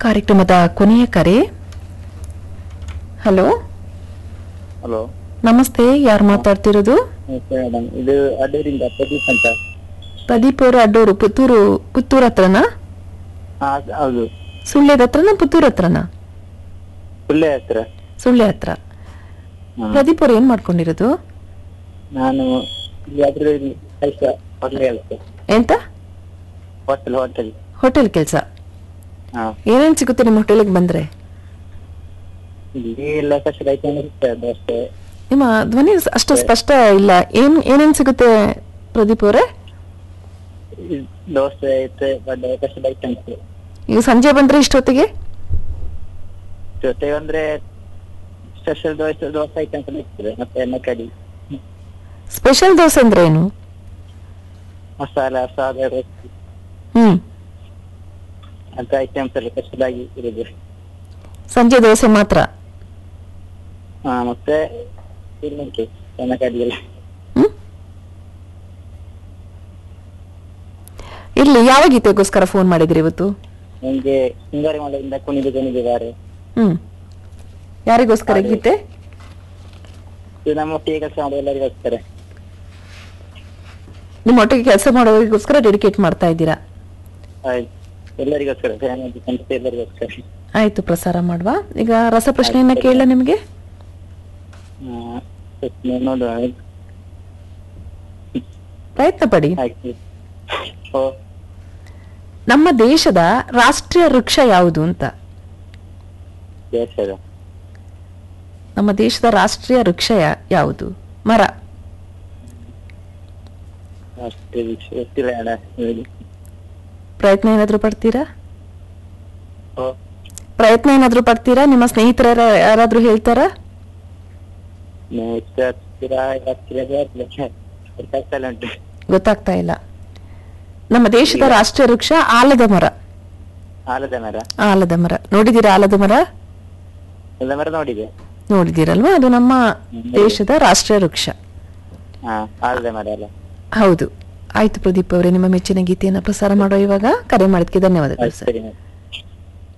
ಕಾರ್ಯಕ್ರಮದ ಕೊನೆಯ ಕರೆ ಹಲೋ ಹಲೋ ನಮಸ್ತೆ ಯಾರು ಮಾತಾಡ್ತಿರೋದು ನಮಸ್ತೆ ಮೇಡಮ್ ಇದು ಅಡೂರಿಂದ ಪ್ರದೀಪ್ ಅಂತ ಪ್ರದೀಪ್ ಅವರು ಅಡ್ಡೂರು ಪುತ್ತೂರು ಪುತ್ತೂರ್ ಹತ್ರನಾ ಹಾ ಹೌದು ಸುಳ್ಯದ ಹತ್ರನಾ ಪುತ್ತೂರ್ ಹತ್ರನಾ ಸುಳ್ಳೆ ಹತ್ರ ಸುಳ್ಯ ಹತ್ರ ಹ್ಮ್. ಪ್ರದೀಪ್ ಅವ್ರು ಏನ್ ಮಾಡ್ಕೊಂಡಿರೋದು ನಾನು ಇಲ್ಲಿ ಅದ್ರ ಕೆಲಸ ಹೋಟೆಲ್ ಕೆಲಸ ಎಂತ ಹೋಟೆಲ್ ಹೋಟೆಲ್ ಹೋಟೆಲ್ ಕೆಲಸ ಹಾ ಏನೇನ್ ಸಿಗುತ್ತೆ ನಿಮ್ಮ ಹೋಟೆಲ್ಗೆ ಬಂದ್ರೆ ಇಲ್ಲಿ ಎಲ್ಲ ಸ್ಪೆಷಲ್ ಐಟಮ್ ಇರುತ್ತೆ ದೋಸೆ ನಿಮ್ಮ ಧ್ವನಿ ಅಷ್ಟು ಸ್ಪಷ್ಟ ಇಲ್ಲ ಏನ್ ಏನೇನ್ ಸಿಗುತ್ತೆ ಪ್ರದೀಪ್ ಅವರೇ ಈ ದೋಸೆ ಐತೆ ಬಡ್ಡೆ ಸ್ಪೆಷಲ್ ಐಟಮ್ಸ್ ಈಗ ಸಂಜೆ ಬಂದ್ರೆ ಇಷ್ಟೊತ್ತಿಗೆ ಜೊತೆಗೆ ಅಂದ್ರೆ ಸ್ಪೆಷಲ್ ದೋಸೆ ದೋಸೆ ಐಟಮ್ಸ್ ಎಲ್ಲ ಇರ್ತದೆ ಮತ್ತೆ ಎಣ್ಣೆ ಕಡಿ ಸ್ಪೆಷಲ್ ದೋಸೆ ಅಂದ್ರೆ ಏನು ಮಸಾಲ ಸಾದಾ ರೊಟ್ಟಿ ಹ್ಮ್ ಅಂತ ಐಟಮ್ಸ್ ಎಲ್ಲ ಸ್ಪೆಷಲ್ ಆಗಿ ಇರುದು ಸಂಜೆ ದೋಸೆ ಮಾತ್ರ ಹಾ ಮತ್ತೆ ತಿನ್ನಕ್ಕೆ ಎಣ್ಣೆ ಕಡಿ ಎಲ್ಲ ಹ್ಮ್ ಇಲ್ಲಿ ಯಾವ ಗೀತೆಗೋಸ್ಕರ ಫೋನ್ ಮಾಡಿದ್ರಿ ಇವತ್ತು ನಂಗೆ ಸಿಂಗಾರಿ ಮಳೆಯಿಂದ ಕುಣಿದು ಕುಣಿದು ಬಾರೆ ಹ್ಮ್ ಯಾರಿಗೋಸ್ಕರ ಗೀತೆ ಇದು ನಮ್ಮ ಒಟ್ಟಿಗೆ ಕೆಲಸ ಮಾಡುವ ಎಲ್ಲರಿಗೋಸ್ಕರ ನಿಮ್ಮ ಒಟ್ಟಿಗೆ ಕೆಲಸ ಮಾಡೋರಿಗೋಸ್ಕರ ಡೆಡಿಕೇಟ್ ಮಾಡ್ತಾ ಇದ್ದೀರಾ ಆಯ್ತು ಎಲ್ಲರಿಗೋಸ್ಕರ ಫ್ಯಾಮಿಲಿ ಫ್ರೆಂಡ್ಸ್ ಎಲ್ಲರಿಗೋಸ್ಕರ ಆಯ್ತು ಪ್ರಸಾರ ಮಾಡುವ ಈಗ ರಸಪ್ರಶ್ನೆಯನ್ನ ಕೇಳ ನಿಮಗೆ ಹಾ, ಸ್ವಲ್ಪ ನೋಡುವ ಪ್ರಯತ್ನ ಪಡಿ ಆಯ್ತು ಓ ನಮ್ಮ ದೇಶದ ರಾಷ್ಟ್ರೀಯ ವೃಕ್ಷ ಯಾವುದು ಅಂತ ದೇಶದ ನಮ್ಮ ದೇಶದ ರಾಷ್ಟ್ರೀಯ ವೃಕ್ಷ ಯಾ- ಯಾವುದು ಮರ ಅಷ್ಟೇ ವಿಷಯ ಗೊತ್ತಿಲ್ಲ ಅಣ್ಣ ಹೇಳಿ ಪ್ರಯತ್ನ ಏನಾದ್ರೂ ಪಡ್ತೀರಾ ಓ ಪ್ರಯತ್ನ ಏನಾದ್ರೂ ಪಡ್ತೀರಾ ನಿಮ್ಮ ಸ್ನೇಹಿತರ ಯಾರಾದ್ರೂ ಹೇಳ್ತಾರಾ ನೆಕ್ಸ್ಟ್ ಹತ್ತಿರ ಹತ್ತಿರ ಗೊತ್ತಾಗ್ತಲ್ಲ ಉಂಟು ಗೊತ್ತಾಗ್ತಾ ಇಲ್ಲ ನಮ್ಮ ದೇಶದ ರಾಷ್ಟ್ರೀಯ ವೃಕ್ಷ ಆಲದ ಮರ ಆಲದ ಮರ ಆಲದ ಮರ ನೋಡಿದೀರಾ ಆಲದ ಮರ ಆಲದ ಮರ ನೋಡಿದೆ ನೋಡಿದಿರಲ್ವಾ ಅದು ನಮ್ಮ ದೇಶದ ರಾಷ್ಟ್ರೀಯ ವೃಕ್ಷ ಹಾ ಆಲದ ಮರ ಅಲ್ಲ ಹೌದು ಆಯ್ತು ಪ್ರದೀಪ್ ಅವರೇ ನಿಮ್ಮ ಮೆಚ್ಚಿನ ಗೀತೆಯನ್ನ ಪ್ರಸಾರ ಮಾಡುವ ಇವಾಗ ಕರೆ ಮಾಡಿದ್ಕೆ ಧನ್ಯವಾದಗಳು ಆಯ್ತು ಸರ್ ಸರಿ ಮೇಡಮ್